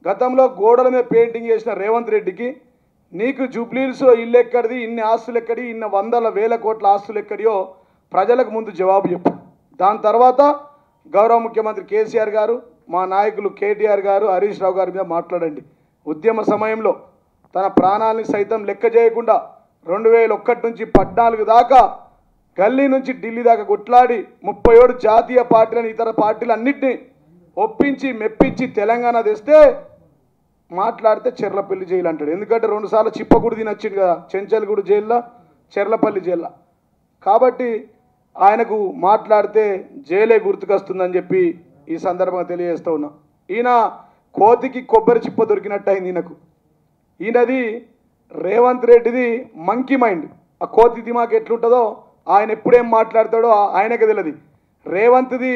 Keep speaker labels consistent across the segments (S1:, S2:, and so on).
S1: గతంలో గోడల మీద పెయింటింగ్ చేసిన రేవంత్ రెడ్డికి నీకు జూబ్లీల్స్ ఇల్లు ఎక్కడిది ఇన్ని ఆస్తులు ఎక్కడి ఇన్ని వందల వేల కోట్ల ఆస్తులు ఎక్కడియో ప్రజలకు ముందు జవాబు చెప్పు దాని తర్వాత గౌరవ ముఖ్యమంత్రి కేసీఆర్ గారు మా నాయకులు కేటీఆర్ గారు హరీష్ రావు గారి మీద మాట్లాడండి ఉద్యమ సమయంలో తన ప్రాణాలని సైతం లెక్క చేయకుండా రెండు వేల ఒక్కటి నుంచి పద్నాలుగు దాకా గల్లీ నుంచి ఢిల్లీ దాకా కొట్లాడి ముప్పై ఏడు జాతీయ పార్టీలను ఇతర పార్టీలన్నింటినీ ఒప్పించి మెప్పించి తెలంగాణ తెస్తే మాట్లాడితే చెర్లపల్లి జైలు అంటాడు ఎందుకంటే రెండుసార్లు చిప్పగుడి తినొచ్చింది కదా చెంచల్గూడు జైల్లో చెర్లపల్లి జైల్లో కాబట్టి ఆయనకు మాట్లాడితే జైలే గుర్తుకొస్తుందని చెప్పి ఈ సందర్భంగా తెలియజేస్తూ ఉన్నా ఈయన కోతికి కొబ్బరి చిప్ప దొరికినట్టు అయింది ఈయనకు ఈయనది రేవంత్ రెడ్డిది మంకీ మైండ్ ఆ కోతి దిమాక్ ఎట్లుంటుందో ఆయన ఎప్పుడేం మాట్లాడతాడో ఆయనకు తెలియదు రేవంత్ది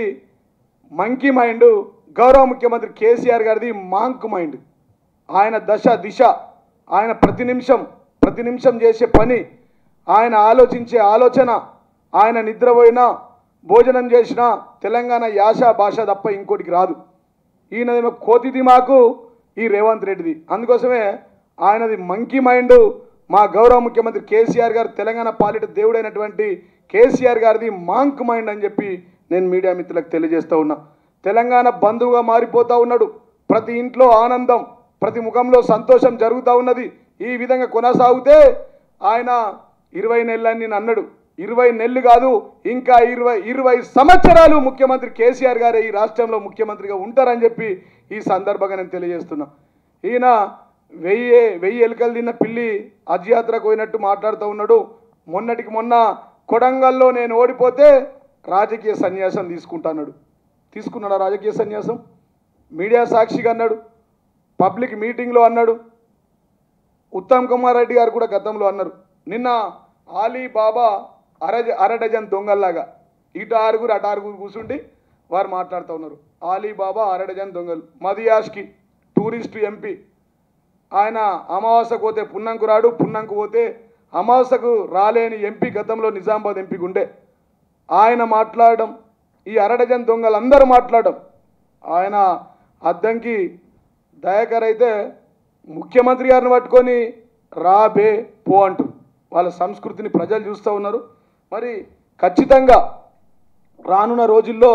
S1: మంకీ మైండ్ గౌరవ ముఖ్యమంత్రి కేసీఆర్ గారిది మాంక్ మైండ్ ఆయన దశ దిశ ఆయన ప్రతి నిమిషం ప్రతి నిమిషం చేసే పని ఆయన ఆలోచించే ఆలోచన ఆయన నిద్రపోయినా భోజనం చేసినా తెలంగాణ యాస భాష తప్ప ఇంకోటికి రాదు ఈయనదేమో కోతి దిమాకు ఈ రేవంత్ రెడ్డిది అందుకోసమే ఆయనది మంకీ మైండ్ మా గౌరవ ముఖ్యమంత్రి కేసీఆర్ గారు తెలంగాణ పాలిట దేవుడైనటువంటి కేసీఆర్ గారిది మాంక్ మైండ్ అని చెప్పి నేను మీడియా మిత్రులకు తెలియజేస్తూ ఉన్నా తెలంగాణ బంధువుగా మారిపోతూ ఉన్నాడు ప్రతి ఇంట్లో ఆనందం ప్రతి ముఖంలో సంతోషం జరుగుతూ ఉన్నది ఈ విధంగా కొనసాగితే ఆయన ఇరవై నెలలని నేను అన్నాడు ఇరవై నెలలు కాదు ఇంకా ఇరవై ఇరవై సంవత్సరాలు ముఖ్యమంత్రి కేసీఆర్ గారే ఈ రాష్ట్రంలో ముఖ్యమంత్రిగా ఉంటారని చెప్పి ఈ సందర్భంగా నేను తెలియజేస్తున్నా ఈయన వెయ్యి వెయ్యి ఎలుకలు తిన్న పిల్లి అజ్యాత్రకు పోయినట్టు మాట్లాడుతూ ఉన్నాడు మొన్నటికి మొన్న కొడంగల్లో నేను ఓడిపోతే రాజకీయ సన్యాసం తీసుకుంటాన్నాడు తీసుకున్నాడా రాజకీయ సన్యాసం మీడియా సాక్షిగా అన్నాడు పబ్లిక్ మీటింగ్లో అన్నాడు ఉత్తమ్ కుమార్ రెడ్డి గారు కూడా గతంలో అన్నారు నిన్న ఆలీ బాబా అర అర డజన్ దొంగల్లాగా ఇటు ఆరుగురు అటు ఆరుగురు కూర్చుండి వారు మాట్లాడుతూ ఉన్నారు ఆలీ బాబా అర డజన్ దొంగలు మదియాష్కి టూరిస్ట్ ఎంపీ ఆయన అమావాస్యకు పోతే పున్నంకు రాడు పున్నంకు పోతే అమావాస్యకు రాలేని ఎంపీ గతంలో నిజామాబాద్ ఎంపీకి ఉండే ఆయన మాట్లాడడం ఈ అరడజన్ దొంగలందరూ మాట్లాడడం ఆయన అద్దంకి దయాకర్ అయితే ముఖ్యమంత్రి గారిని పట్టుకొని రాబే పో అంటూ వాళ్ళ సంస్కృతిని ప్రజలు చూస్తూ ఉన్నారు మరి ఖచ్చితంగా రానున్న రోజుల్లో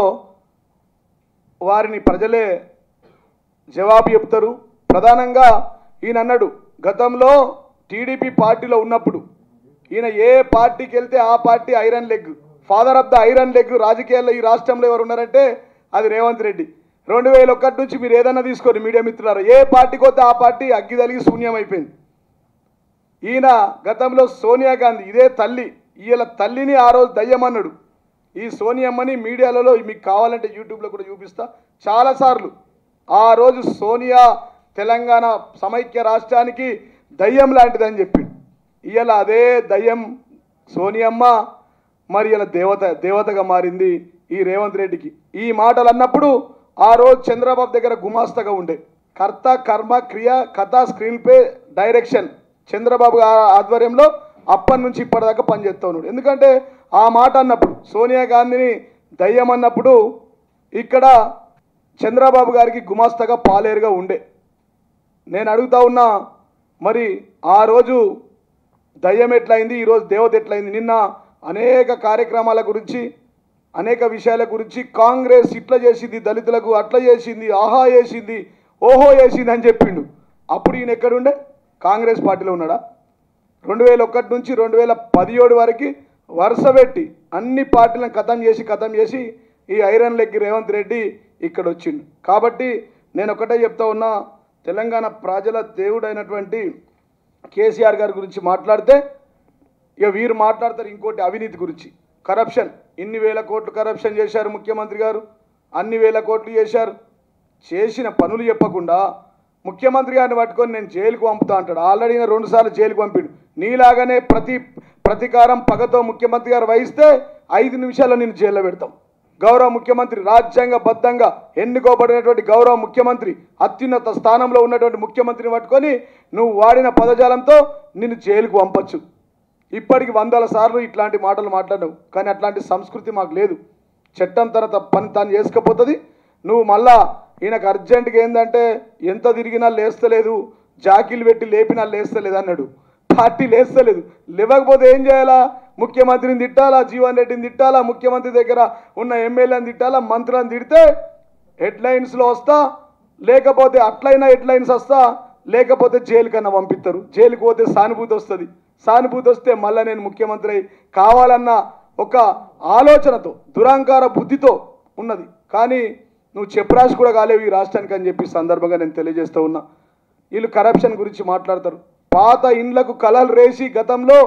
S1: వారిని ప్రజలే జవాబు చెప్తారు ప్రధానంగా ఈయన అన్నాడు గతంలో టీడీపీ పార్టీలో ఉన్నప్పుడు ఈయన ఏ పార్టీకి వెళ్తే ఆ party iron leg father of the iron leg రాజకీయాల్లో ఈ రాష్ట్రంలో ఎవరు ఉన్నారంటే అది రేవంత్ రెడ్డి రెండు వేల ఒకటి నుంచి మీరు ఏదన్నా తీసుకోండి మీడియా మిత్రులారా ఏ పార్టీకి వస్తే ఆ పార్టీ అగ్గి తలిగి శూన్యం అయిపోయింది ఈయన గతంలో సోనియా గాంధీ ఇదే తల్లి ఈయన తల్లిని ఆ రోజు దయ్యమన్నాడు ఈ సోనియమ్మని మీడియాలలో మీకు కావాలంటే యూట్యూబ్లో కూడా చూపిస్తా చాలాసార్లు ఆ రోజు సోనియా తెలంగాణ సమైక్య రాష్ట్రానికి దయ్యం లాంటిదని చెప్పిండు ఇవాళ అదే దయ్యం సోనియమ్మ మరి ఇలా దేవత దేవతగా మారింది ఈ రేవంత్ రెడ్డికి ఈ మాటలు అన్నప్పుడు ఆ రోజు చంద్రబాబు దగ్గర గుమాస్తగా ఉండే కర్త కర్మ క్రియ కథ స్క్రీన్ ప్లే డైరెక్షన్ చంద్రబాబు గారి ఆధ్వర్యంలో అప్పటి నుంచి ఇప్పటిదాకా పనిచేస్తూ ఉన్నాడు ఎందుకంటే ఆ మాట అన్నప్పుడు సోనియా గాంధీని దయ్యం అన్నప్పుడు ఇక్కడ చంద్రబాబు గారికి గుమాస్తగా పాలేరుగా ఉండే నేను అడుగుతా ఉన్నా మరి ఆ రోజు దయ్యం ఎట్లయింది ఈరోజు దేవత ఎట్లయింది నిన్న అనేక కార్యక్రమాల గురించి అనేక విషయాల గురించి కాంగ్రెస్ ఇట్లా చేసింది దళితులకు అట్లా చేసింది ఆహా చేసింది ఓహో చేసింది అని చెప్పిండు అప్పుడు ఈయన ఎక్కడుండే కాంగ్రెస్ పార్టీలో ఉన్నాడా రెండు వేల ఒకటి నుంచి రెండు వేల పదిహేడు వరకు వరుస పెట్టి అన్ని పార్టీలను ఖతం చేసి ఖతం చేసి ఈ ఐరన్ లెగ్ రేవంత్ రెడ్డి ఇక్కడ వచ్చిండు కాబట్టి నేను ఒకటే చెప్తా ఉన్నా తెలంగాణ ప్రజల దేవుడైనటువంటి కేసీఆర్ గారి గురించి మాట్లాడితే ఇక వీరు మాట్లాడతారు ఇంకోటి అవినీతి గురించి కరప్షన్ ఇన్ని వేల కోట్లు కరప్షన్ చేశారు ముఖ్యమంత్రి గారు అన్ని వేల కోట్లు చేశారు చేసిన పనులు చెప్పకుండా ముఖ్యమంత్రి గారిని పట్టుకొని నేను జైలుకు పంపుతా అంటాడు ఆల్రెడీ నేను రెండుసార్లు జైలుకు పంపిండు నీలాగానే ప్రతి ప్రతీకారం పగతో ముఖ్యమంత్రి గారు వహిస్తే ఐదు నిమిషాల్లో నేను జైల్లో పెడతాం గౌరవ ముఖ్యమంత్రి రాజ్యాంగబద్ధంగా ఎన్నుకోబడినటువంటి గౌరవ ముఖ్యమంత్రి అత్యున్నత స్థానంలో ఉన్నటువంటి ముఖ్యమంత్రిని పట్టుకొని నువ్వు వాడిన పదజాలంతో నిన్ను జైలుకు పంపొచ్చు ఇప్పటికి వందల సార్లు ఇట్లాంటి మాటలు మాట్లాడవు కానీ అట్లాంటి సంస్కృతి మాకు లేదు చట్టం తన త- పని తాను చేసుకపోతుంది నువ్వు మళ్ళా ఈయనకు అర్జెంటుగా ఏంటంటే ఎంత తిరిగినా లేస్తలేదు జాకీలు పెట్టి లేపినా లేస్తలేదు అన్నాడు పార్టీ లేస్తలేదు లేవకపోతే ఏం చేయాలా ముఖ్యమంత్రిని తిట్టాలా జీవన్ రెడ్డిని తిట్టాలా ముఖ్యమంత్రి దగ్గర ఉన్న ఎమ్మెల్యేని తిట్టాలా మంత్రులను తిడితే హెడ్లైన్స్లో వస్తా లేకపోతే అట్లయినా హెడ్లైన్స్ వస్తా లేకపోతే జైలు కన్నా పంపిస్తారు జైలుకు పోతే సానుభూతి వస్తుంది సానుభూతి వస్తే మళ్ళీ నేను ముఖ్యమంత్రి అయి కావాలన్న ఒక ఆలోచనతో దురాంకార బుద్ధితో ఉన్నది కానీ నువ్వు చెప్పరాసి కూడా కాలేవు ఈ రాష్ట్రానికి అని చెప్పి సందర్భంగా నేను తెలియజేస్తూ ఉన్నా వీళ్ళు కరప్షన్ గురించి మాట్లాడతారు పాత ఇండ్లకు కలలు రేసి గతంలో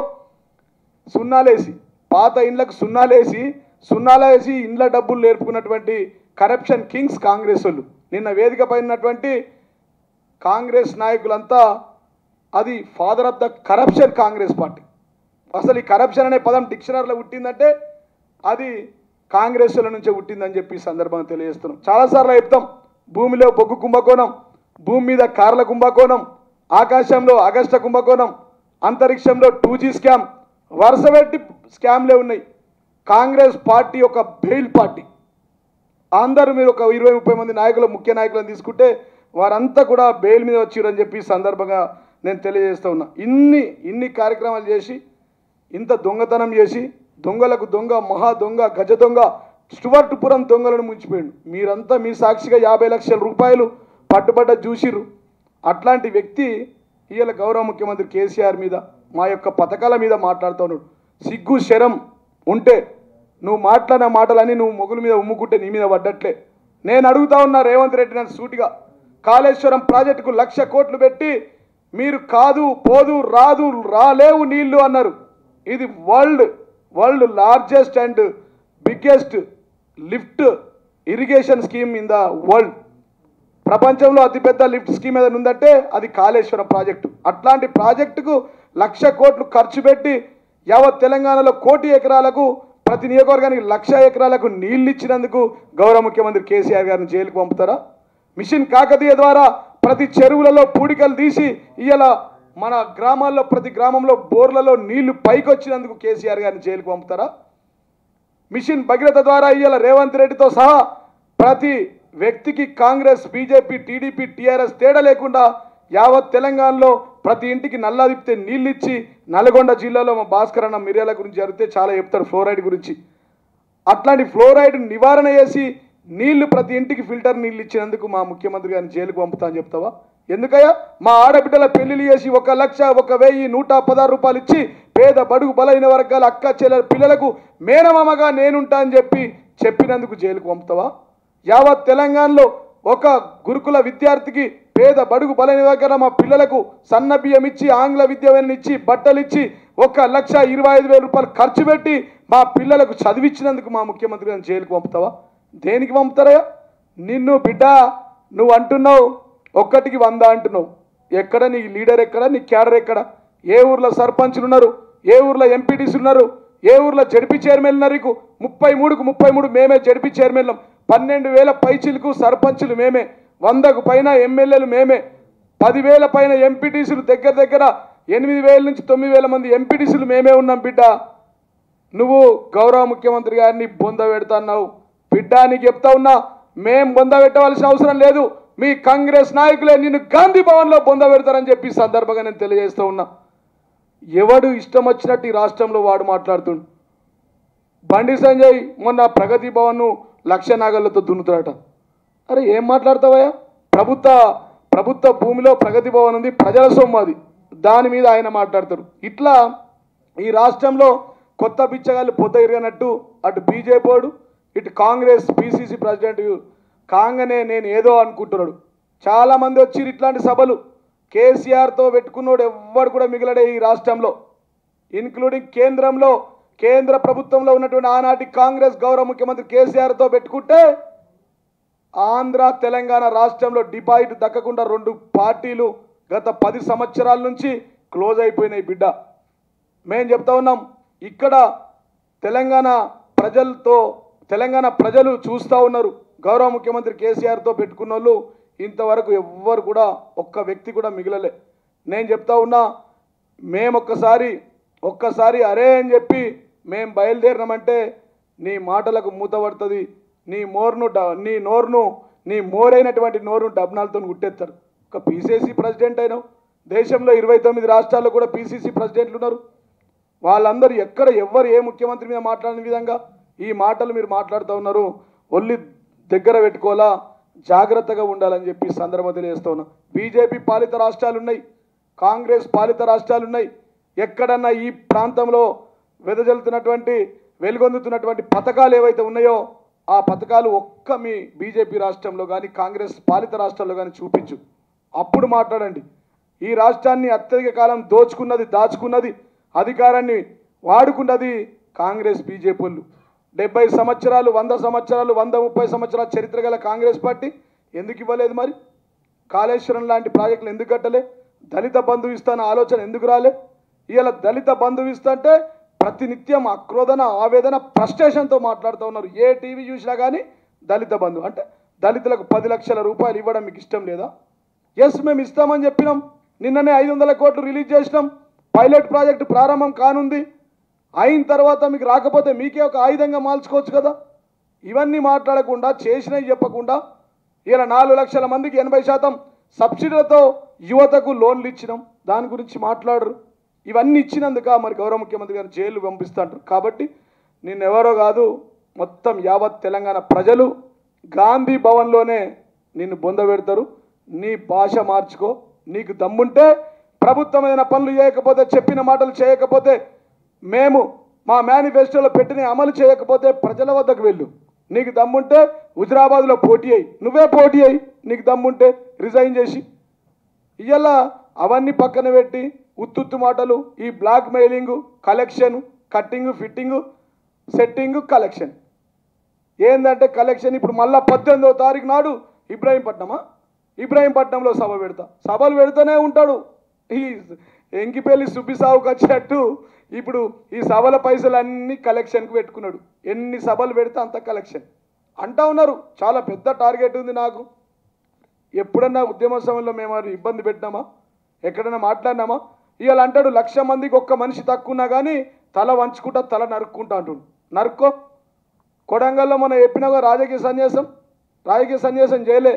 S1: సున్నాలేసి పాత ఇండ్లకు సున్నాలేసి సున్నాలేసి ఇండ్ల డబ్బులు నేర్పుకున్నటువంటి కరప్షన్ కింగ్స్ కాంగ్రెస్ వాళ్ళు నిన్న వేదిక పైన ఉన్నటువంటి కాంగ్రెస్ నాయకులంతా అది father of the corruption Congress party అసలు ఈ కరప్షన్ అనే పదం డిక్షనరీలో పుట్టిందంటే అది కాంగ్రెస్ల నుంచే పుట్టిందని చెప్పి ఈ సందర్భంగా తెలియజేస్తున్నాం చాలాసార్లు చెప్తాం భూమిలో బొగ్గు కుంభకోణం భూమి మీద కార్ల కుంభకోణం ఆకాశంలో అగస్ట కుంభకోణం అంతరిక్షంలో టూ జీ స్కామ్ వరుస పెట్టి స్కామ్లే ఉన్నాయి కాంగ్రెస్ పార్టీ ఒక బెయిల్ పార్టీ అందరూ మీరు ఒక ఇరవై ముప్పై మంది నాయకులు ముఖ్య నాయకులను తీసుకుంటే వారంతా కూడా బెయిల్ మీద వచ్చిరని చెప్పి ఈ సందర్భంగా నేను తెలియజేస్తూ ఉన్నా ఇన్ని ఇన్ని కార్యక్రమాలు చేసి ఇంత దొంగతనం చేసి దొంగలకు దొంగ మహా దొంగ గజ దొంగ స్టువర్ట్పురం దొంగలను ముంచిపోయిండు మీరంతా మీ సాక్షిగా యాభై లక్షల రూపాయలు పట్టుబడ్డ చూసిర్రు అట్లాంటి వ్యక్తి ఇవాళ గౌరవ ముఖ్యమంత్రి కేసీఆర్ మీద మా యొక్క పథకాల మీద మాట్లాడుతూ ఉన్నాడు సిగ్గు శరం ఉంటే నువ్వు మాట్లాడిన మాటలని నువ్వు మొగుల మీద ఉమ్ముకుంటే నీ మీద పడ్డట్లే నేను అడుగుతా ఉన్నా రేవంత్ రెడ్డి నన్ను సూటిగా కాళేశ్వరం ప్రాజెక్టుకు లక్ష కోట్లు పెట్టి మీరు కాదు పోదు రాదు రాలేవు నీళ్లు అన్నారు ఇది world world largest and biggest lift irrigation scheme in the world ప్రపంచంలో అతిపెద్ద లిఫ్ట్ స్కీమ్ ఏదైనా ఉందంటే అది కాళేశ్వరం ప్రాజెక్టు అట్లాంటి ప్రాజెక్టుకు లక్ష కోట్లు ఖర్చు పెట్టి యావత్ తెలంగాణలో కోటి ఎకరాలకు ప్రతి నియోజకవర్గానికి లక్ష ఎకరాలకు నీళ్లు ఇచ్చినందుకు గౌరవ ముఖ్యమంత్రి కేసీఆర్ గారిని జైలుకు పంపుతారా మిషన్ కాకతీయ ద్వారా ప్రతి చెరువులలో పూడికలు తీసి ఇవాళ మన గ్రామాల్లో ప్రతి గ్రామంలో బోర్లలో నీళ్లు పైకి వచ్చినందుకు కేసీఆర్ గారిని జైలుకు పంపుతారా మిషన్ భగీరథ ద్వారా ఇవాళ రేవంత్ రెడ్డితో సహా ప్రతి వ్యక్తికి కాంగ్రెస్ బీజేపీ టీడీపీ టీఆర్ఎస్ తేడా లేకుండా యావత్ తెలంగాణలో ప్రతి ఇంటికి నల్లా తిప్పితే నీళ్ళు ఇచ్చి నల్గొండ జిల్లాలో మా భాస్కర్ అన్న మిర్యాల గురించి జరిగితే చాలా చెప్తారు ఫ్లోరైడ్ గురించి అట్లాంటి ఫ్లోరైడ్ నివారణ చేసి నీళ్లు ప్రతి ఇంటికి ఫిల్టర్ నీళ్ళు ఇచ్చినందుకు మా ముఖ్యమంత్రి గారిని జైలుకు పంపుతా అని చెప్తావా ఎందుకయ్యా మా ఆడబిడ్డల పెళ్లిళ్ళు చేసి ఒక లక్ష ఒక వెయ్యి నూట పదహారు రూపాయలు ఇచ్చి పేద బడుగు బలైన వర్గాల అక్క చెల్లెల పిల్లలకు మేనమామగా నేనుంటా అని చెప్పి చెప్పినందుకు జైలుకు పంపుతావా యావత్ తెలంగాణలో ఒక గురుకుల విద్యార్థికి పేద బడుగు బలైన వర్గాల మా పిల్లలకు సన్న బియ్యం ఇచ్చి ఆంగ్ల విద్య ఇచ్చి బట్టలు ఇచ్చి ఒక లక్ష ఇరవై ఐదు వేల రూపాయలు ఖర్చు పెట్టి మా పిల్లలకు చదివించినందుకు మా ముఖ్యమంత్రి గారిని జైలుకు పంపుతావా దేనికి పంపుతారా నిన్ను బిడ్డ నువ్వు అంటున్నావు ఒక్కటికి వంద అంటున్నావు ఎక్కడ నీ లీడర్ ఎక్కడ నీ క్యాడర్ ఎక్కడ ఏ ఊర్లో సర్పంచులు ఉన్నారు ఏ ఊర్లో ఎంపీటీసీలు ఉన్నారు ఏ ఊర్లో జడ్పీ చైర్మన్ ఉన్నారు నీకు ముప్పై మూడుకు ముప్పై మూడు మేమే జడ్పీ చైర్మన్లం పన్నెండు వేల పైచిలకు సర్పంచులు మేమే వందకు పైన ఎమ్మెల్యేలు మేమే పదివేల పైన ఎంపీటీసీలు దగ్గర దగ్గర ఎనిమిది వేల నుంచి తొమ్మిది వేల మంది ఎంపీటీసీలు మేమే ఉన్నాం బిడ్డ నువ్వు గౌరవ ముఖ్యమంత్రి గారిని బొంద పెడతాన్నావు బిడ్డ నీకు చెప్తా ఉన్నా మేం బొంద పెట్టవలసిన అవసరం లేదు మీ కాంగ్రెస్ నాయకులే నిన్ను గాంధీ భవన్లో బొంద పెడతారని చెప్పి ఈ సందర్భంగా నేను తెలియజేస్తూ ఉన్నా ఎవడు ఇష్టం వచ్చినట్టు ఈ రాష్ట్రంలో వాడు మాట్లాడుతుండు బండి సంజయ్ మొన్న ప్రగతి భవన్ను లక్ష నాగళ్లతో దున్నుతాడట అరే ఏం మాట్లాడతావయ్యా ప్రభుత్వ ప్రభుత్వ భూమిలో ప్రగతి భవన్ ఉంది ప్రజల సొమ్ము అది దాని మీద ఆయన మాట్లాడతారు ఇట్లా ఈ రాష్ట్రంలో కొత్త బిచ్చగాళ్ళు పొద్ద ఇరగనట్టు అటు బీజేపీడు ఇటు కాంగ్రెస్ పిసిసి ప్రెసిడెంట్ కాంగనే నేను ఏదో అనుకుంటున్నాడు చాలామంది వచ్చి ఇట్లాంటి సభలు కేసీఆర్తో పెట్టుకున్నోడు ఎవ్వడు కూడా మిగిలడే ఈ రాష్ట్రంలో ఇన్క్లూడింగ్ కేంద్రంలో కేంద్ర ప్రభుత్వంలో ఉన్నటువంటి ఆనాటి కాంగ్రెస్ గౌరవ ముఖ్యమంత్రి కేసీఆర్తో పెట్టుకుంటే ఆంధ్ర తెలంగాణ రాష్ట్రంలో డిపాజిట్ దక్కకుండా రెండు పార్టీలు గత పది సంవత్సరాల నుంచి క్లోజ్ అయిపోయినాయి బిడ్డ మేం చెప్తా ఉన్నాం ఇక్కడ తెలంగాణ ప్రజలతో తెలంగాణ ప్రజలు చూస్తూ ఉన్నారు గౌరవ ముఖ్యమంత్రి కేసీఆర్తో పెట్టుకున్న వాళ్ళు ఇంతవరకు ఎవ్వరు కూడా ఒక్క వ్యక్తి కూడా మిగిలలే నేను చెప్తా ఉన్నా మేమొక్కసారి ఒక్కసారి అరే అని చెప్పి మేం బయలుదేరినామంటే నీ మాటలకు మూత పడుతుంది నీ మోర్ను డ- నీ నోరును నీ మోరైనటువంటి నోరు డబ్నాలతో గుట్టెత్తారు ఒక పీసీసీ ప్రెసిడెంట్ అయినావు దేశంలో ఇరవై తొమ్మిది రాష్ట్రాల్లో కూడా పీసీసీ ప్రెసిడెంట్లు ఉన్నారు వాళ్ళందరూ ఎక్కడ ఎవ్వరు ఏ ముఖ్యమంత్రి మీద మాట్లాడిన విధంగా ఈ మాటలు మీరు మాట్లాడుతూ ఉన్నారు ఒళ్ళి దగ్గర పెట్టుకోవాలా జాగ్రత్తగా ఉండాలని చెప్పి ఈ సందర్భం తెలియజేస్తూ ఉన్నా బీజేపీ పాలిత రాష్ట్రాలు ఉన్నాయి కాంగ్రెస్ పాలిత రాష్ట్రాలు ఉన్నాయి ఎక్కడన్నా ఈ ప్రాంతంలో వెదజల్లుతున్నటువంటి వెలుగొందుతున్నటువంటి పథకాలు ఏవైతే ఉన్నాయో ఆ పథకాలు ఒక్క మీ బీజేపీ రాష్ట్రంలో కానీ కాంగ్రెస్ పాలిత రాష్ట్రాల్లో కానీ చూపించు అప్పుడు మాట్లాడండి ఈ రాష్ట్రాన్ని అత్యధిక కాలం దోచుకున్నది దాచుకున్నది అధికారాన్ని వాడుకున్నది కాంగ్రెస్ బీజేపీ వాళ్ళు డెబ్బై సంవత్సరాలు వంద సంవత్సరాలు వంద ముప్పై సంవత్సరాల చరిత్ర గల కాంగ్రెస్ పార్టీ ఎందుకు ఇవ్వలేదు మరి కాళేశ్వరం లాంటి ప్రాజెక్టులు ఎందుకు కట్టలే దళిత బంధువు ఇస్తాన ఆలోచన ఎందుకు రాలే ఇవాళ దళిత బంధువు ఇస్తుంటే ప్రతినిత్యం ఆక్రోధన ఆవేదన ఫ్రస్ట్రేషన్తో మాట్లాడుతూ ఉన్నారు ఏ టీవీ చూసినా కానీ దళిత బంధువు అంటే దళితులకు పది లక్షల రూపాయలు ఇవ్వడం మీకు ఇష్టం లేదా ఎస్ మేము ఇస్తామని చెప్పినాం నిన్ననే ఐదు వందల కోట్లు రిలీజ్ చేసినాం పైలట్ ప్రాజెక్టు ప్రారంభం కానుంది అయిన తర్వాత మీకు రాకపోతే మీకే ఒక ఆయుధంగా మార్చుకోవచ్చు కదా ఇవన్నీ మాట్లాడకుండా చేసినవి చెప్పకుండా ఇలా నాలుగు లక్షల మందికి ఎనభై శాతం సబ్సిడీలతో యువతకు లోన్లు ఇచ్చినాం దాని గురించి మాట్లాడరు ఇవన్నీ ఇచ్చినందుక మరి గౌరవ ముఖ్యమంత్రి గారు జైలు పంపిస్తుంటారు కాబట్టి నిన్నెవరో కాదు మొత్తం యావత్ తెలంగాణ ప్రజలు గాంధీ భవన్లోనే నిన్ను బొంద పెడతారు నీ భాష మార్చుకో నీకు దమ్ముంటే ప్రభుత్వం ఏదైనా పనులు చేయకపోతే చెప్పిన మాటలు చేయకపోతే మేము మా మేనిఫెస్టోలో పెట్టిన అమలు చేయకపోతే ప్రజల వద్దకు వెళ్ళు నీకు దమ్ముంటే హుజరాబాద్లో పోటీ అయ్యి నువ్వే పోటీ అయ్యి నీకు దమ్ముంటే రిజైన్ చేసి ఇవాళ అవన్నీ పక్కన పెట్టి ఉత్తుత్తు మాటలు ఈ blackmailing collection cutting fitting setting collection ఏంటంటే కలెక్షన్ ఇప్పుడు మళ్ళా పద్దెనిమిదవ తారీఖు నాడు ఇబ్రాహీంపట్నమా ఇబ్రాహీంపట్నంలో సభ పెడతా సభలు పెడుతూనే ఉంటాడు ఈ ఎంకిపల్లి సుబ్బిసావుకి వచ్చినట్టు ఇప్పుడు ఈ సభల పైసలు అన్నీ కలెక్షన్కి పెట్టుకున్నాడు ఎన్ని సభలు పెడితే అంత కలెక్షన్ అంటా ఉన్నారు చాలా పెద్ద టార్గెట్ ఉంది నాకు ఎప్పుడన్నా ఉద్యమ సమయంలో మేము అది ఇబ్బంది పెట్టినామా ఎక్కడైనా మాట్లాడినామా ఇవాళ అంటాడు లక్ష మందికి ఒక్క మనిషి తక్కువ ఉన్నా కానీ తల వంచుకుంటా తల నరుక్కుంటా అంటుండు నరుక్కో కొడంగల్లో మనం చెప్పినాగా రాజకీయ సన్యాసం రాజకీయ సన్యాసం చేయలే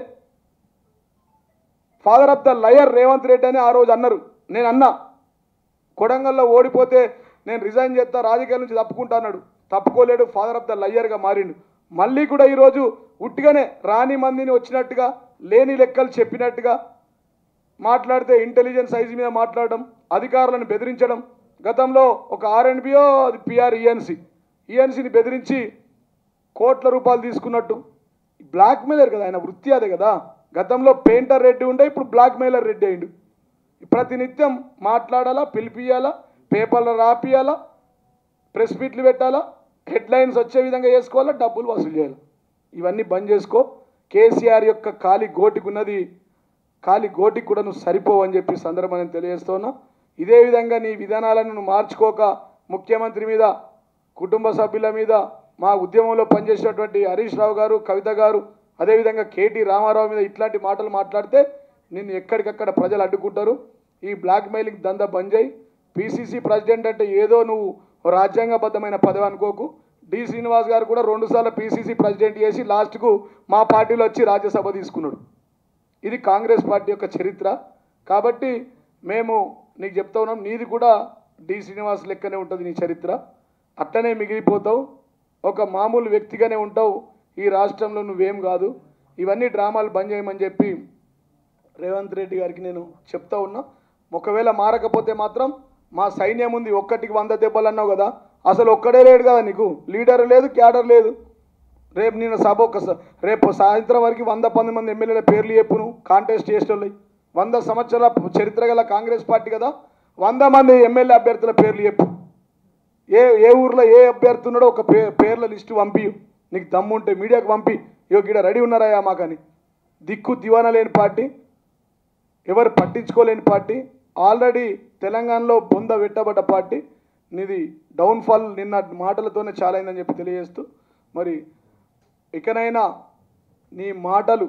S1: father of the liar Revanth Reddy అని ఆ రోజు అన్నారు నేను అన్నా కొడంగల్లో ఓడిపోతే నేను రిజైన్ చేస్తా రాజకీయాల నుంచి తప్పుకుంటా అన్నాడు తప్పుకోలేడు ఫాదర్ ఆఫ్ ద లయ్యర్గా మారిండు మళ్ళీ కూడా ఈరోజు ఉట్టిగానే రాని మందిని వచ్చినట్టుగా లేని లెక్కలు చెప్పినట్టుగా మాట్లాడితే ఇంటెలిజెన్స్ సైజు మీద మాట్లాడడం అధికారులను బెదిరించడం గతంలో ఒక ఆర్ఎన్బిఓ అది పిఆర్ ఈఎన్సి ఈఎన్సీని బెదిరించి కోట్ల రూపాయలు తీసుకున్నట్టు బ్లాక్ మెయిలర్ కదా ఆయన వృత్తి అదే కదా గతంలో పెయింటర్ రెడ్డి ఉండే ఇప్పుడు బ్లాక్ మెయిలర్ రెడ్డి అయిండు ప్రతినిత్యం మాట్లాడాలా పిలిపియాలా పేపర్లో రాపియాలా ప్రెస్ మీట్లు పెట్టాలా హెడ్లైన్స్ వచ్చే విధంగా చేసుకోవాలా డబ్బులు వసూలు చేయాలి ఇవన్నీ బంద్ చేసుకో కేసీఆర్ యొక్క ఖాళీ గోటికి ఉన్నది ఖాళీ గోటికి కూడా నువ్వు సరిపోవు అని చెప్పి సందర్భం నేను తెలియజేస్తున్నా ఇదే విధంగా నీ విధానాలను నువ్వు మార్చుకోక ముఖ్యమంత్రి మీద కుటుంబ సభ్యుల మీద మా ఉద్యమంలో పనిచేసినటువంటి హరీష్ రావు గారు కవిత గారు అదేవిధంగా కేటీ రామారావు మీద ఇట్లాంటి మాటలు మాట్లాడితే నిన్ను ఎక్కడికక్కడ ప్రజలు అడ్డుకుంటారు ఈ బ్లాక్ మెయిలింగ్ దందా బంద్ చేయి పీసీసీ ప్రెసిడెంట్ అంటే ఏదో నువ్వు రాజ్యాంగబద్ధమైన పదవి అనుకోకు డి శ్రీనివాస్ గారు కూడా రెండుసార్లు పీసీసీ ప్రెసిడెంట్ చేసి లాస్ట్కు మా పార్టీలో వచ్చి రాజ్యసభ తీసుకున్నాడు ఇది కాంగ్రెస్ పార్టీ యొక్క చరిత్ర కాబట్టి మేము నీకు చెప్తా ఉన్నాం నీది కూడా డి శ్రీనివాస్ లెక్కనే ఉంటుంది నీ చరిత్ర అట్లనే మిగిలిపోతావు ఒక మామూలు వ్యక్తిగానే ఉంటావు ఈ రాష్ట్రంలో నువ్వేం కాదు ఇవన్నీ డ్రామాలు బంద్ చేయమని చెప్పి రేవంత్ రెడ్డి గారికి నేను చెప్తా ఉన్నా ఒకవేళ మారకపోతే మాత్రం మా సైన్యం ఉంది ఒక్కటికి వంద దెబ్బలు అన్నావు కదా అసలు ఒక్కడే లేడు కదా నీకు లీడర్ లేదు క్యాడర్ లేదు రేపు నేను సభ ఒక స- రేపు సాయంత్రం వరకు వంద పంతొమ్మిది మంది ఎమ్మెల్యేల పేర్లు చెప్పును కాంటెస్ట్ చేసేటోళ్ళు వంద సంవత్సరాల చరిత్ర గల కాంగ్రెస్ పార్టీ కదా వంద మంది ఎమ్మెల్యే అభ్యర్థుల పేర్లు చెప్పు ఏ ఏ ఊర్లో ఏ అభ్యర్థి ఉన్నాడో ఒక పే పేర్ల లిస్టు పంపి నీకు దమ్ము ఉంటే మీడియాకు పంపి ఇగో ఇక్కడ రెడీ ఉన్నారాయా మాకని దిక్కు దివానా లేని పార్టీ ఎవరు పట్టించుకోలేని పార్టీ ఆల్రెడీ తెలంగాణలో బొంద పెట్టబడ్డ పార్టీ నీది డౌన్ఫాల్ నిన్న మాటలతోనే చాలా అయిందని చెప్పి తెలియజేస్తూ మరి ఇకనైనా నీ మాటలు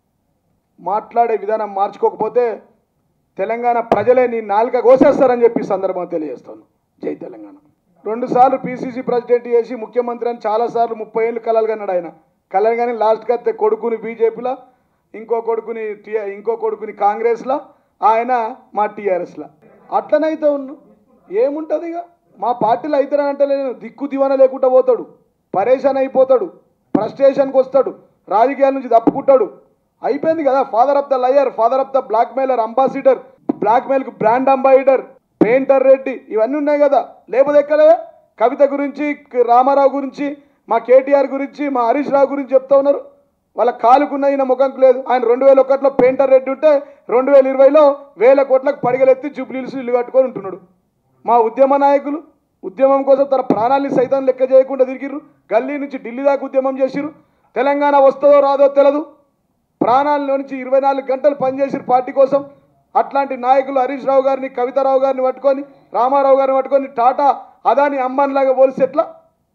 S1: మాట్లాడే విధానం మార్చుకోకపోతే తెలంగాణ ప్రజలే నీ నాలుక కోసేస్తారని చెప్పి ఈ సందర్భంగా తెలియజేస్తాను జై తెలంగాణ రెండుసార్లు పీసీసీ ప్రెసిడెంట్ చేసి ముఖ్యమంత్రి అని చాలాసార్లు ముప్పై ఏళ్ళు కలలు కన్నాడు ఆయన కలలు కానీ లాస్ట్కి వస్తే కొడుకుని బీజేపీలో ఇంకో కొడుకుని టీ ఇంకో కొడుకుని కాంగ్రెస్లో ఆయన మా టీఆర్ఎస్లో అట్లనైతే ఉన్నాం ఏముంటుంది ఇక మా పార్టీలో అయితే నేను దిక్కు దివాన లేకుండా పోతాడు పరేషాన్ అయిపోతాడు ఫ్రస్ట్రేషన్కి వస్తాడు రాజకీయాల నుంచి తప్పుకుంటాడు అయిపోయింది కదా father of the liar father of the blackmailer ambassador బ్లాక్ మెయిల్కి బ్రాండ్ అంబాసిడర్ పెయింటర్ రెడ్డి ఇవన్నీ ఉన్నాయి కదా లేకపోతే ఎక్కడే కవిత గురించి క- రామారావు గురించి మా కేటీఆర్ గురించి మా హరీష్ రావు గురించి చెప్తా ఉన్నారు వాళ్ళ కాలుకున్న ఈయన ముఖంకు లేదు ఆయన రెండు వేల ఒకటిలో పెయింటర్ రెడ్డి ఉంటే రెండు వేల ఇరవైలో వేల కోట్లకు పడిగలెత్తి జూబ్లీలు ఇల్లు కట్టుకొని ఉంటున్నాడు మా ఉద్యమ నాయకులు ఉద్యమం కోసం తన ప్రాణాల్ని సైతం లెక్క చేయకుండా తిరిగిర్రు గల్లీ నుంచి ఢిల్లీ దాకా ఉద్యమం చేసిర్రు తెలంగాణ వస్తుందో రాదో తెలియదు ప్రాణాల నుంచి ఇరవై నాలుగు గంటలు పనిచేసిరు పార్టీ కోసం అట్లాంటి నాయకులు హరీష్ రావు గారిని కవితారావు గారిని పట్టుకొని రామారావు గారిని పట్టుకొని టాటా అదాని అమ్మానిలాగా పోలిసి ఎట్లా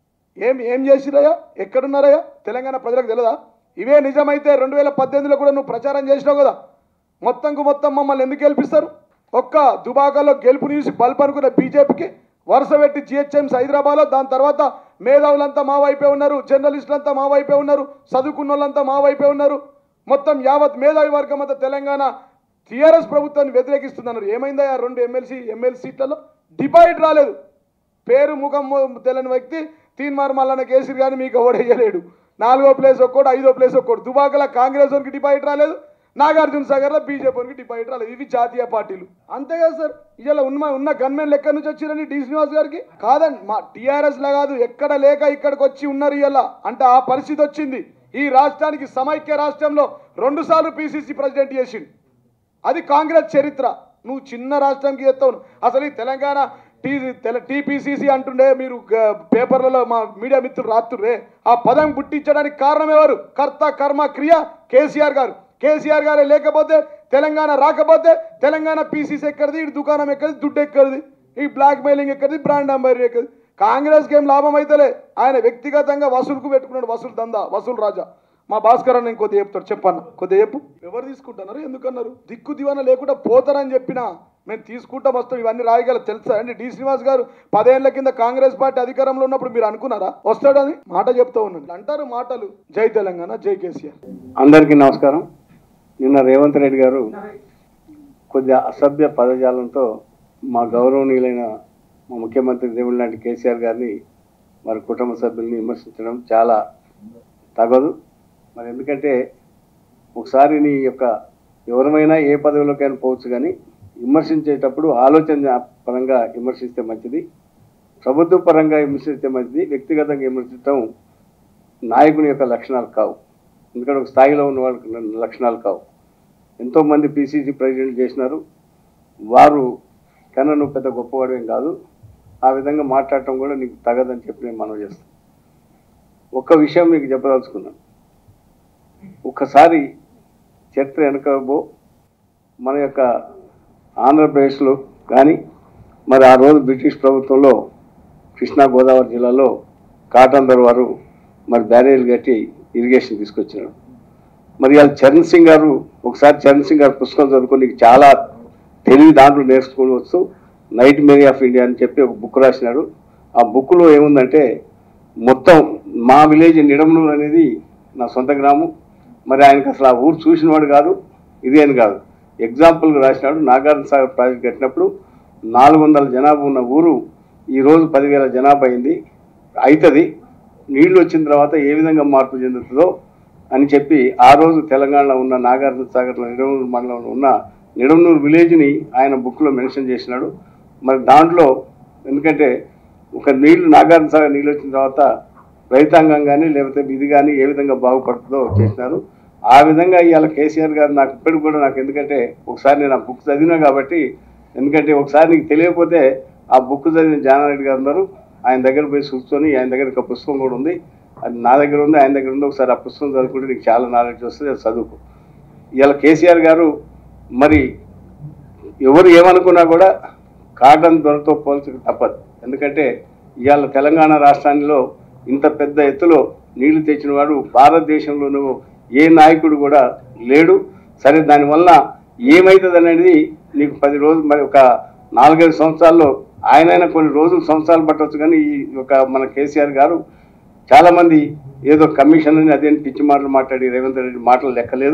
S1: ఏం ఏం చేసిరయ్యా ఎక్కడున్నారయ్యా తెలంగాణ ప్రజలకు తెలియదా ఇవే నిజమైతే రెండు వేల పద్దెనిమిదిలో కూడా నువ్వు ప్రచారం చేసినావు కదా మొత్తంకు మొత్తం మమ్మల్ని ఎందుకు గెలిపిస్తారు ఒక్క దుబాకలో గెలుపు చూసి బల్బ్ అనుకున్న బీజేపీకి వరుస పెట్టి జిహెచ్ఎంసీ హైదరాబాద్లో దాని తర్వాత మేధావులంతా మా వైపే ఉన్నారు జర్నలిస్టులంతా మా వైపే ఉన్నారు చదువుకున్న వాళ్ళంతా మా వైపే ఉన్నారు మొత్తం యావత్ మేధావి వర్గం అంతా తెలంగాణ టీఆర్ఎస్ ప్రభుత్వాన్ని వ్యతిరేకిస్తున్నారు ఏమైందా ఆ రెండు ఎమ్మెల్సీ ఎమ్మెల్సీ సీట్లలో డిపాజిట్ రాలేదు పేరు ముఖం మొ- తెలియని వ్యక్తి తీన్మార్ మల్లన్న కేసరి కానీ మీకు ఓడేయలేడు నాలుగో ప్లేస్ ఒక్కోటి ఐదో ప్లేస్ ఒక్కోటి దుబాకల కాంగ్రెస్ వారికి డిపాజిట్ రాలేదు నాగార్జున సాగర్లో బీజేపీకి డిపాజిట్ రాలేదు ఇవి జాతీయ పార్టీలు అంతే కదా సార్ ఇలా ఉన్న ఉన్న గన్మెన్లు ఎక్కడి నుంచి వచ్చిరని డి శ్రీనివాస్ గారికి కాదండి మా టీఆర్ఎస్ లా కాదు ఎక్కడ లేక ఇక్కడికి వచ్చి ఉన్నారు ఇలా అంటే ఆ పరిస్థితి వచ్చింది ఈ రాష్ట్రానికి సమైక్య రాష్ట్రంలో రెండు సార్లు పిసిసి ప్రెసిడెంట్ చేసిండు అది కాంగ్రెస్ చరిత్ర నువ్వు చిన్న రాష్ట్రంకి ఎత్తావు అసలు ఈ తెలంగాణ టీ తెల టీపీసీసీ అంటుండే మీరు గ- పేపర్లలో మా మీడియా మిత్రులు రాత్రురే ఆ పదం పుట్టించడానికి కారణం ఎవరు కర్త కర్మ క్రియ కేసీఆర్ గారు కేసీఆర్ గారే లేకపోతే తెలంగాణ రాకపోతే తెలంగాణ పీసీసీ ఎక్కడిది ఈ దుకాణం ఎక్కడిది దుడ్డు ఎక్కడిది ఈ బ్లాక్ మెయిలింగ్ ఎక్కడిది బ్రాండ్ అంబైర్ ఎక్కడిది కాంగ్రెస్కి ఏం లాభం అయితేలే ఆయన వ్యక్తిగతంగా వసూలుకు పెట్టుకున్నాడు వసూలు దందా వసూలు రాజా మా భాస్కర్ అన్న ఇంకొద్ది చెప్తాడు చెప్పన్న కొద్దిగా చెప్పు ఎవరు తీసుకుంటున్నారు ఎందుకన్నారు దిక్కు దివాన లేకుండా పోతారని చెప్పినా మేము తీసుకుంటాం వస్తాం ఇవన్నీ రాయగల తెలుసా అండి డి శ్రీనివాస్ గారు పదేళ్ల కింద కాంగ్రెస్ పార్టీ అధికారంలో ఉన్నప్పుడు మీరు అనుకున్నారా వస్తాడని మాట చెప్తా ఉన్నాను అంటారు మాటలు జై తెలంగాణ జై కేసీఆర్
S2: అందరికీ నమస్కారం నిన్న రేవంత్ రెడ్డి గారు కొద్దిగా అసభ్య పదజాలంతో మా గౌరవనీయులైన మా ముఖ్యమంత్రి దేవుడు లాంటి కేసీఆర్ గారిని వారి కుటుంబ సభ్యుల్ని విమర్శించడం చాలా తగదు మరి ఎందుకంటే ఒకసారి నీ యొక్క ఎవరమైనా ఏ పదవిలోకైనా పోవచ్చు కానీ విమర్శించేటప్పుడు ఆలోచన పరంగా విమర్శిస్తే మంచిది ప్రభుత్వ పరంగా విమర్శిస్తే మంచిది వ్యక్తిగతంగా విమర్శించడం నాయకుని యొక్క లక్షణాలు కావు ఎందుకంటే ఒక స్థాయిలో ఉన్న వాళ్ళకి లక్షణాలు కావు ఎంతోమంది పీసీసీ ప్రెసిడెంట్ చేసినారు వారు కన్నా నువ్వు పెద్ద గొప్పవాడేం కాదు ఆ విధంగా మాట్లాడటం కూడా నీకు తగదని చెప్పి నేను మనం చేస్తాను ఒక్క విషయం మీకు చెప్పదలుచుకున్నాను ఒక్కసారి చరిత్ర వెనకబో మన యొక్క ఆంధ్రప్రదేశ్లో కానీ మరి ఆ రోజు బ్రిటిష్ ప్రభుత్వంలో కృష్ణా గోదావరి జిల్లాలో కాటన్ దర్ వారు మరి బ్యారేజ్ కట్టి ఇరిగేషన్ తీసుకొచ్చినాడు మరి వాళ్ళు చరణ్ సింగ్ గారు ఒకసారి చరణ్ సింగ్ గారు పుస్తకం చదువుకొని నీకు చాలా తెలివి దాంట్లో నేర్చుకోవచ్చు నైట్ మేరీ ఆఫ్ ఇండియా అని చెప్పి ఒక బుక్ రాసినాడు ఆ బుక్లో ఏముందంటే మొత్తం మా విలేజ్ నిడమనూరు అనేది నా సొంత గ్రామం మరి ఆయనకు అసలు ఆ ఊరు చూసినవాడు కాదు ఇదే అని కాదు ఎగ్జాంపుల్గా రాసినాడు నాగార్జున సాగర్ ప్రాజెక్ట్ కట్టినప్పుడు నాలుగు వందల జనాభా ఉన్న ఊరు ఈరోజు పదివేల జనాభా అయింది అవుతుంది నీళ్లు వచ్చిన తర్వాత ఏ విధంగా మార్పు చెందుతుందో అని చెప్పి ఆ రోజు తెలంగాణలో ఉన్న నాగార్జున సాగర్లో నిడమనూరు మండలంలో ఉన్న నిడమనూరు విలేజ్ని ఆయన బుక్లో మెన్షన్ చేసినాడు మరి దాంట్లో ఎందుకంటే ఒక నీళ్లు నాగార్జున సాగర్ నీళ్ళు వచ్చిన తర్వాత రైతాంగం కానీ లేకపోతే ఇది కానీ ఏ విధంగా బాగుపడుతుందో చేసినారు ఆ విధంగా ఇవాళ కేసీఆర్ గారు నాకు ఇప్పటికి కూడా నాకు ఎందుకంటే ఒకసారి నేను ఆ బుక్ చదివినా కాబట్టి ఎందుకంటే ఒకసారి నీకు తెలియకపోతే ఆ బుక్ చదివిన జానారెడ్డి గారు ఉన్నారు ఆయన దగ్గర పోయి కూర్చొని ఆయన దగ్గర ఒక పుస్తకం కూడా ఉంది అది నా దగ్గర ఉంది ఆయన దగ్గర ఉంది ఒకసారి ఆ పుస్తకం చదువుకుంటే నీకు చాలా నాలెడ్జ్ వస్తుంది అది చదువుకో ఇవాళ కేసీఆర్ గారు మరి ఎవరు ఏమనుకున్నా కూడా కాటన్ ధరతో పోల్చక తప్పదు ఎందుకంటే ఇవాళ తెలంగాణ రాష్ట్రాల్లో ఇంత పెద్ద ఎత్తులో నీళ్లు తెచ్చిన వాడు భారతదేశంలోనూ ఏ నాయకుడు కూడా లేడు సరే దానివల్ల ఏమవుతుంది అనేది నీకు పది రోజులు మరి ఒక నాలుగైదు సంవత్సరాల్లో ఆయనైనా కొన్ని రోజులు సంవత్సరాలు పట్టవచ్చు కానీ ఈ ఒక మన కేసీఆర్ గారు చాలా మంది ఏదో కమిషన్ అని అదేం పిచ్చి మాటలు మాట్లాడి రేవంత్ రెడ్డి మాటలు లెక్కలేదు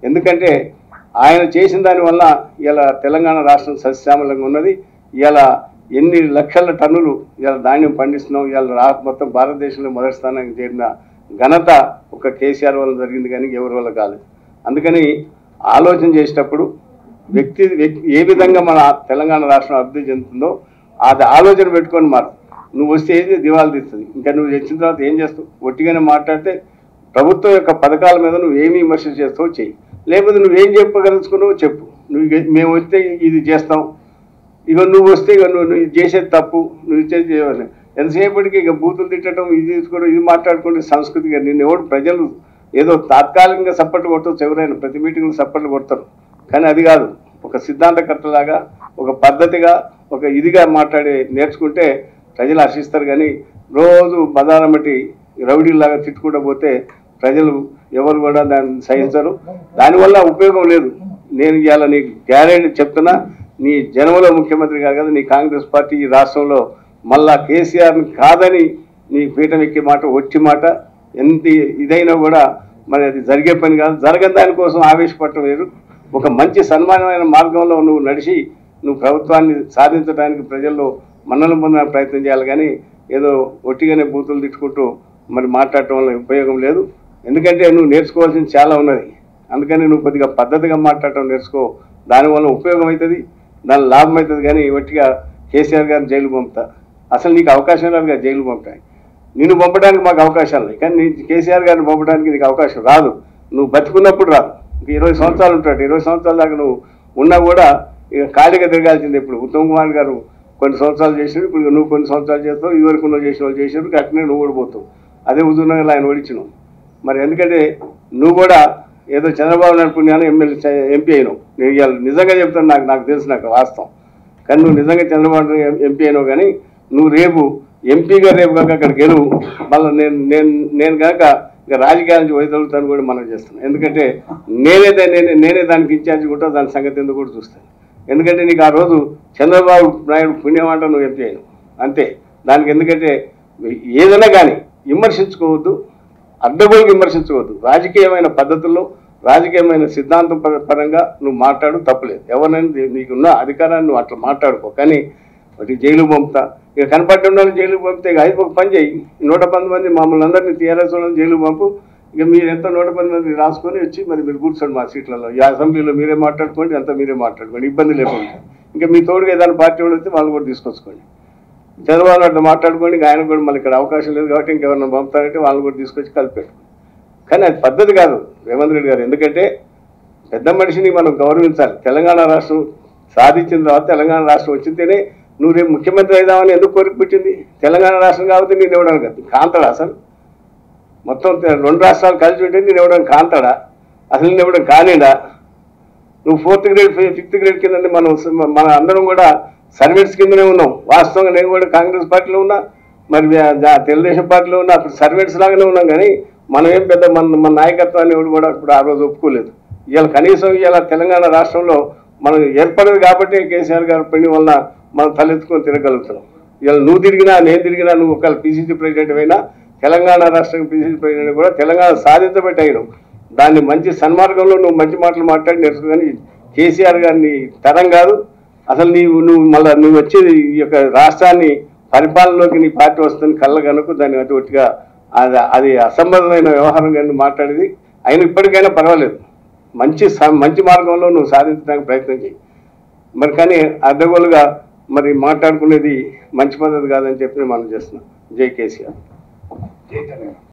S2: ఎందుకంటే ఆయన చేసిన దానివల్ల ఇలా తెలంగాణ రాష్ట్రం సస్యశ్యామలంగా ఉన్నది ఇలా ఎన్ని లక్షల టన్నులు ఇలా ధాన్యం పండిస్తున్నాం ఇలా రా మొత్తం భారతదేశంలో మొదటి స్థానానికి చేరిన ఘనత ఒక కేసీఆర్ వల్ల జరిగింది కానీ ఎవరి వల్ల కాలేదు అందుకని ఆలోచన చేసేటప్పుడు వ్యక్తి వ్యక్తి ఏ విధంగా మన తెలంగాణ రాష్ట్రం అభివృద్ధి చెందుతుందో అది ఆలోచన పెట్టుకొని మారు నువ్వు వస్తే ఏది దివాళి తీస్తుంది ఇంకా నువ్వు వచ్చిన తర్వాత ఏం చేస్తావు ఒట్టిగానే మాట్లాడితే ప్రభుత్వం యొక్క పథకాల మీద నువ్వు ఏమి విమర్శ చేస్తావో చెయ్యి లేకపోతే నువ్వేం చెప్పగలుచుకున్నావో చెప్పు నువ్వు ఇక మేము వస్తే ఇది చేస్తాం ఇక నువ్వు వస్తే ఇక నువ్వు నువ్వు చేసేది తప్పు నువ్వు ఇచ్చేది చేయవని ఎంతసేపటికి ఇక బూతులు తిట్టడం ఇది తీసుకోవడం ఇది మాట్లాడుకుంటే సంస్కృతిగా నిన్ను ఎవడు ప్రజలు ఏదో తాత్కాలికంగా సప్పట్లు కొట్టవచ్చు ఎవరైనా ప్రతి మీటింగ్లో సప్పట్లు కొడతారు కానీ అది కాదు ఒక సిద్ధాంతకర్తలాగా ఒక పద్ధతిగా ఒక ఇదిగా మాట్లాడి నేర్చుకుంటే ప్రజలు హర్షిస్తారు కానీ రోజు బదారం బట్టి రౌడీలాగా తిట్టుకుంటూ పోతే ప్రజలు ఎవరు కూడా దాన్ని సహించరు దానివల్ల ఉపయోగం లేదు నేను ఇవాళ నీకు గ్యారెంటీ చెప్తున్నా నీ జన్మలో ముఖ్యమంత్రి కాదు కదా నీ కాంగ్రెస్ పార్టీ ఈ రాష్ట్రంలో మళ్ళా కేసీఆర్ని కాదని నీ పీఠం ఎక్కే మాట వచ్చి మాట ఎంత ఇదైనా కూడా మరి అది జరిగే పని కాదు జరగని దానికోసం ఆవేశపడటం వేరు ఒక మంచి సన్మానమైన మార్గంలో నువ్వు నడిచి నువ్వు ప్రభుత్వాన్ని సాధించడానికి ప్రజల్లో మన్నలు పొందడానికి ప్రయత్నం చేయాలి కానీ ఏదో ఒట్టిగానే బూతులు తిట్టుకుంటూ మరి మాట్లాడటం వల్ల ఉపయోగం లేదు ఎందుకంటే నువ్వు నేర్చుకోవాల్సింది చాలా ఉన్నది అందుకని నువ్వు కొద్దిగా పద్ధతిగా మాట్లాడటం నేర్చుకో దానివల్ల ఉపయోగం అవుతుంది దాని లాభం అవుతుంది కానీ ఒట్టిగా కేసీఆర్ గారిని జైలు పంపుతా అసలు నీకు అవకాశం రాదు కదా జైలు పంపుతాయి నిన్ను పంపడానికి మాకు అవకాశాలు ఉన్నాయి కానీ నీ కేసీఆర్ గారిని పంపడానికి నీకు అవకాశం రాదు నువ్వు బతుకున్నప్పుడు రాదు ఇంక ఇరవై సంవత్సరాలు ఉంటాడు ఇరవై సంవత్సరాల దాకా నువ్వు ఉన్నా కూడా ఇక ఖాళీగా తిరగాల్సింది ఇప్పుడు ఉత్తమ్ కుమార్ గారు కొన్ని సంవత్సరాలు చేసినాడు ఇప్పుడు నువ్వు కొన్ని సంవత్సరాలు చేస్తావు ఇదివరకు నువ్వు చేసిన వాళ్ళు చేసినారు అట్లనే నువ్వు ఓడిపోతావు అదే హుజూర్నగర్లో ఆయన ఓడించినావు మరి ఎందుకంటే నువ్వు కూడా ఏదో చంద్రబాబు నాయుడు పుణ్యాన్ని ఎమ్మెల్యే ఎంపీ అయినావు నేను ఇవాళ నిజంగా చెప్తాను నాకు నాకు తెలుసు నాకు వాస్తవం కానీ నువ్వు నిజంగా చంద్రబాబు నాయుడు ఎంపీ అయినావు కానీ నువ్వు రేపు ఎంపీగా రేపు కాక అక్కడ గెలువు మళ్ళీ నేను నేను నేను కాక ఇక రాజకీయాల నుంచి వైదొలుగుతాను కూడా మనం చేస్తున్నాను ఎందుకంటే నేనే దా- నేనే నేనే దానికి ఇన్ఛార్జ్ కూడా దాని సంగతి ఎందుకు కూడా చూస్తాను ఎందుకంటే నీకు ఆ రోజు చంద్రబాబు నాయుడు పుణ్యమాట నువ్వు ఎంపీ అయినావు అంతే దానికి ఎందుకంటే ఏదైనా కానీ విమర్శించుకోవద్దు అడ్డగోలు విమర్శించవద్దు రాజకీయమైన పద్ధతుల్లో రాజకీయమైన సిద్ధాంతం పర- పరంగా నువ్వు మాట్లాడు తప్పులేదు ఎవరినైనా నీ- నీకున్న అధికారాన్ని నువ్వు అట్లా మాట్లాడుకో కానీ వాటి జైలు పంపుతా ఇక కనపడి ఉండాలి జైలు పంపితే ఇక అయితే ఒక పని చేయి నూట పది మంది మమ్మల్ని అందరినీ టీఆర్ఎస్ వాళ్ళని జైలు పంపు ఇక మీరు ఎంత నూట పది మంది రాసుకొని వచ్చి మరి మీరు కూర్చోండి మా సీట్లలో ఈ అసెంబ్లీలో మీరే మాట్లాడుకోండి అంతా మీరే మాట్లాడుకోండి ఇబ్బంది లేకుండా ఇంకా మీ తోడుగా ఏదైనా పార్టీ వాళ్ళు వస్తే వాళ్ళు కూడా తీసుకొచ్చుకోండి చంద్రబాబు నాయుడు మాట్లాడుకోండి ఇంకా ఆయన కూడా మళ్ళీ ఇక్కడ అవకాశం లేదు కాబట్టి ఇంకెవరైనా పంపుతారంటే వాళ్ళు కూడా తీసుకొచ్చి కలిపారు కానీ అది పద్ధతి కాదు రేవంత్ రెడ్డి గారు ఎందుకంటే పెద్ద మనిషిని మనం గౌరవించాలి తెలంగాణ రాష్ట్రం సాధించిన తర్వాత తెలంగాణ రాష్ట్రం వచ్చితేనే నువ్వు రేపు ముఖ్యమంత్రి అయిదామని ఎందుకు కోరిక పెట్టింది తెలంగాణ రాష్ట్రం కాబట్టి నేను ఇవ్వడానికి కాదు కాంతడా అసలు మొత్తం తె- రెండు రాష్ట్రాలు కలిసి ఉంటే నేను ఇవ్వడానికి కాంతడా అసలు నేను ఇవ్వడం కానిడా నువ్వు ఫోర్త్ గ్రేడ్ ఫిఫ్త్ గ్రేడ్ కింద మనం స- మన అందరం కూడా సర్వెంట్స్ కిందనే ఉన్నాం వాస్తవంగా నేను కూడా కాంగ్రెస్ పార్టీలో ఉన్నా మరి వ్యా- జా- తెలుగుదేశం పార్టీలో ఉన్నా అప్పుడు సర్వెంట్స్ లాగానే ఉన్నాం కానీ మనం ఏం పెద్ద మన మన నాయకత్వాన్ని ఎవడు కూడా ఇప్పుడు ఆ రోజు ఒప్పుకోలేదు ఇవాళ కనీసం ఇవాళ తెలంగాణ రాష్ట్రంలో మనం ఏర్పడదు కాబట్టి కేసీఆర్ గారి పని వల్ల మనం తలెత్తుకొని తిరగలుగుతున్నాం ఇవాళ నువ్వు తిరిగినా నేను తిరిగినా నువ్వు ఒకవేళ పీసీసీ ప్రెసిడెంట్ అయినా తెలంగాణ రాష్ట్రం పీసీసీ ప్రెసిడెంట్ కూడా తెలంగాణ సాధించబట్టి అయినావు దాన్ని మంచి సన్మార్గంలో నువ్వు మంచి మాటలు మాట్లాడి నేర్చుకుని కేసీఆర్ గారిని తరం కాదు అసలు నీవు నువ్వు మళ్ళీ నువ్వు వచ్చేది ఈ యొక్క రాష్ట్రాన్ని పరిపాలనలోకి నీ పార్టీ వస్తుంది కళ్ళ కనుక దాన్ని అటు ఒట్టిగా అది అది అసంబద్ధమైన వ్యవహారం కానీ మాట్లాడేది అయినా ఇప్పటికైనా పర్వాలేదు మంచి స- మంచి మార్గంలో నువ్వు సాధించడానికి ప్రయత్నం చేయి మరి కానీ అడ్డగోలుగా మరి మాట్లాడుకునేది మంచి పద్ధతి కాదని చెప్పి మనం చేస్తున్నాం జై కేసీఆర్